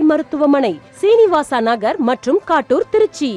மருத்துவமனை சீனிவாசா நகர் மற்றும் காட்டூர் திருச்சி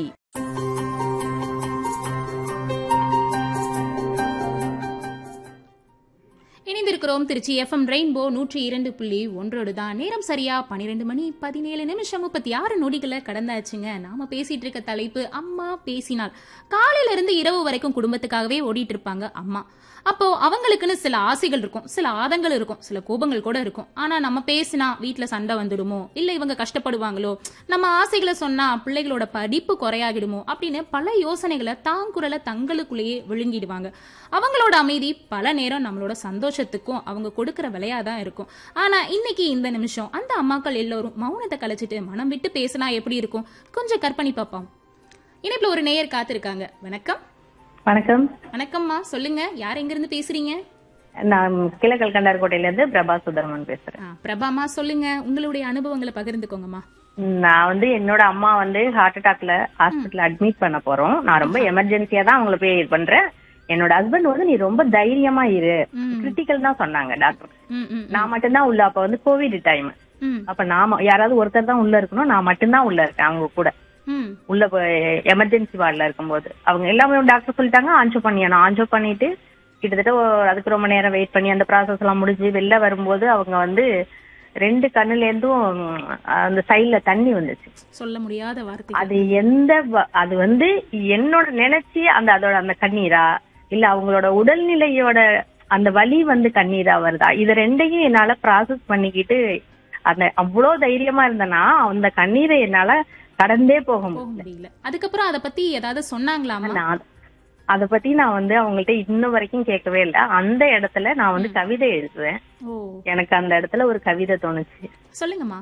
இணைந்திருக்கிறோம் திருச்சி எஃப்எம் ரெயின்போ நூற்றி இரண்டு புள்ளி ஒன்றோடு தான் நேரம் சரியா பன்னிரெண்டு மணி பதினேழு நிமிஷம் முப்பத்தி ஆறு நொடிகளை கடந்தாச்சுங்க நாம பேசிட்டு இருக்க தலைப்பு அம்மா பேசினால் காலையில இருந்து இரவு வரைக்கும் குடும்பத்துக்காகவே ஓடிட்டு இருப்பாங்க அம்மா அப்போ அவங்களுக்குன்னு சில ஆசைகள் இருக்கும் சில ஆதங்கள் இருக்கும் சில கோபங்கள் கூட இருக்கும் ஆனா நம்ம பேசினா வீட்ல சண்டை வந்துடுமோ இல்ல இவங்க கஷ்டப்படுவாங்களோ நம்ம ஆசைகளை சொன்னா பிள்ளைகளோட படிப்பு குறையாகிடுமோ அப்படின்னு பல யோசனைகளை தாங்குறல தங்களுக்குள்ளேயே விழுங்கிடுவாங்க அவங்களோட அமைதி பல நேரம் நம்மளோட சந்தோஷத்துக்கும் அவங்க கொடுக்கிற விலையா தான் இருக்கும் ஆனா இன்னைக்கு இந்த நிமிஷம் அந்த அம்மாக்கள் எல்லோரும் மௌனத்தை கலைச்சிட்டு மனம் விட்டு பேசினா எப்படி இருக்கும் கொஞ்சம் கற்பனை பார்ப்போம் இணைப்புல ஒரு நேயர் காத்திருக்காங்க வணக்கம் வணக்கம் வணக்கம்மா சொல்லுங்க யார் எங்க இருந்து பேசுறீங்க நான் கிழக்கல் கண்டார்கோட்டையில இருந்து பிரபா சுதர்மன் பேசுறேன் ஆ, பிரபாமா சொல்லுங்க உங்களுடைய அனுபவங்களை பகிர்ந்துக்கோங்கம்மா நான் வந்து என்னோட அம்மா வந்து ஹார்ட் அட்டாக்ல ஹாஸ்பிட்டல் அட்மிட் பண்ண போறோம் நான் ரொம்ப எமர்ஜென்சியா தான் அவங்கள போய் இது பண்றேன் என்னோட ஹஸ்பண்ட் வந்து நீ ரொம்ப தைரியமா இரு ம். கிரிட்டிக்கல் தான் சொன்னாங்க டாக்டர் ம், ம், நான் மட்டும்தான் உள்ள அப்ப வந்து கோவிட் டைம் ம், அப்ப நாம யாராவது ஒருத்தர் தான் உள்ள இருக்கணும் நான் மட்டும்தான் உள்ள இருக்கேன் அவங்க கூட ம், உள்ள எமர்ஜென்சி வார்டுல இருக்கும்போது அவங்க எல்லாமே டாக்டர் சொல்லிட்டாங்க ஆன்ஜோ பண்ணியானோம் ஆன்ஜோ பண்ணிட்டு கிட்டத்தட்ட ஒரு- அதுக்கு ரொம்ப நேரம் வெயிட் பண்ணி அந்த ப்ராசஸ் எல்லாம் முடிஞ்சு வெளில வரும்போது அவங்க வந்து ரெண்டு கண்ணுல இருந்தும் ம், அந்த சைடுல தண்ணி வந்துச்சு சொல்ல முடியாத வார்த்தை அது எந்த வ- அது வந்து என்னோட நினைச்சு அந்த அதோட அந்த கண்ணீரா இல்ல அவங்களோட உடல்நிலையோட அந்த வலி வந்து கண்ணீரா வருதா இது ரெண்டையும் என்னால ப்ராசஸ் பண்ணிக்கிட்டு அந்த அவ்வளோ தைரியமா இருந்தேன்னா அந்த கண்ணீரை என்னால கடந்தே போக முடியல போக முடியல அதுக்கப்புறம் அத பத்தி ஏதாவது சொன்னாங்களாமா நான் அத பத்தி நான் வந்து அவங்கள்ட்ட இன்ன வரைக்கும் கேட்கவே இல்ல அந்த இடத்துல நான் வந்து கவிதை எழுதுவேன் ஓ எனக்கு அந்த இடத்துல ஒரு கவிதை தோணுச்சு சொல்லுங்கம்மா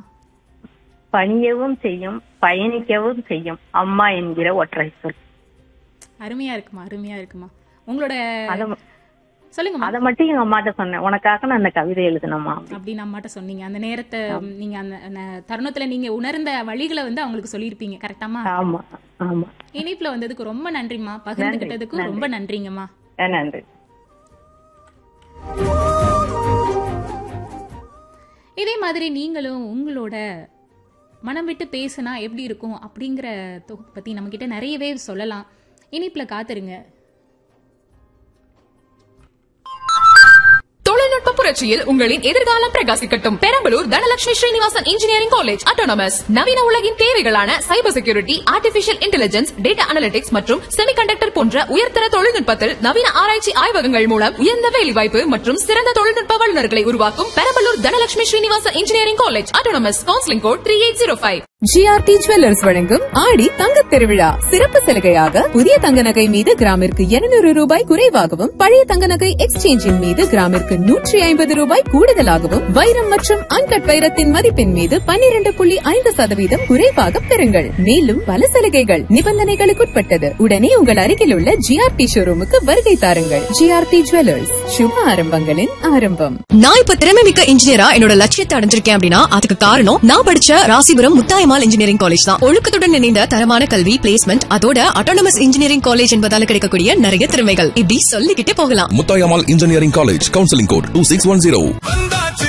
பணியவும் செய்யும் பயணிக்கவும் செய்யும் அம்மா என்கிற ஒற்றை சொல் அருமையா இருக்குமா அருமையா இருக்குமா உங்களோட அத சொல்லுங்கம்மா அத மட்டும் எங்க அம்மாட்ட சொன்னேன் உனக்காக நான் அந்த கவிதை எழுதணுமா அப்படின்னு அம்மாட்ட சொன்னீங்க அந்த நேரத்தை நீங்க அந்த அந்த தருணத்துல நீங்க உணர்ந்த வழிகளை வந்து அவங்களுக்கு சொல்லியிருப்பீங்க கரெக்டாமா ஆமா ஆமா இணைப்புல வந்ததுக்கு ரொம்ப நன்றிம்மா பகிர்ந்துகிட்டதுக்கு ரொம்ப நன்றிங்கம்மா அஹ் நன்றி இதே மாதிரி நீங்களும் உங்களோட மனம் விட்டு பேசினா எப்படி இருக்கும் அப்படிங்கிற தொகுப்பு பத்தி நம்ம கிட்ட நிறையவே சொல்லலாம் இனிப்புல காத்துருங்க தொழில்நுட்ப புரட்சியில் உங்களின் எதிர்காலம் பிரகாசிக்கட்டும் Perambalur Dhanalakshmi Srinivasan engineering college autonomous நவீன உலகின் தேவைகளான cyber security artificial intelligence data analytics மற்றும் செமிகண்டக்டர் போன்ற உயர்தர தொழில்நுட்பத்தில் நவீன ஆராய்ச்சி ஆய்வகங்கள் மூலம் உயர்ந்த வேலைவாய்ப்பு மற்றும் சிறந்த தொழில்நுட்ப வல்லுநர்களை உருவாக்கும் Perambalur Dhanalakshmi Srinivasan engineering college autonomous counselling code three eight zero five GRT jewellers வழங்கும் ஆடி தங்கத் திருவிழா சிறப்பு சலுகையாக புதிய தங்க நகை மீது கிராமிற்கு 200 ரூபாய் குறைவாகவும் பழைய தங்க நகை எக்ஸ்சேஞ்சின் மீது கிராமிற்கு நூற்றி ஐம்பது ரூபாய் கூடுதலாகவும் வைரம் மற்றும் அன்கட் வைரத்தின் மதிப்பின் மீது 12.5% புள்ளி ஐந்து சதவீதம் குறைவாக பெறுங்கள் மேலும் பல சலுகைகள் நிபந்தனைகளுக்குட்பட்டது உடனே உங்கள் அருகில் உள்ள ஜிஆர்டி ஷோரூமுக்கு வருகை தாருங்கள் ஜிஆர்டி ஜுவல்லர்ஸ் சுப ஆரம்பங்களின் ஆரம்பம் நான் இப்ப திறமை மிக்க இன்ஜினியரா என்னோட லட்சியத்தை அடைஞ்சிருக்கேன் அப்படின்னா அதுக்கு காரணம் நான் படிச்ச ராசிபுரம் முத்தாயமால் இன்ஜினியரிங் காலேஜ் தான் ஒழுக்கத்துடன் இணைந்த தரமான கல்வி பிளேஸ்மெண்ட் அதோட அட்டானமஸ் இன்ஜினியரிங் காலேஜ் என்பதால கிடைக்கக்கூடிய நிறைய திறமைகள் இப்படி சொல்லிக்கிட்டே போகலாம் Muthayammal engineering college counselling code two six one zero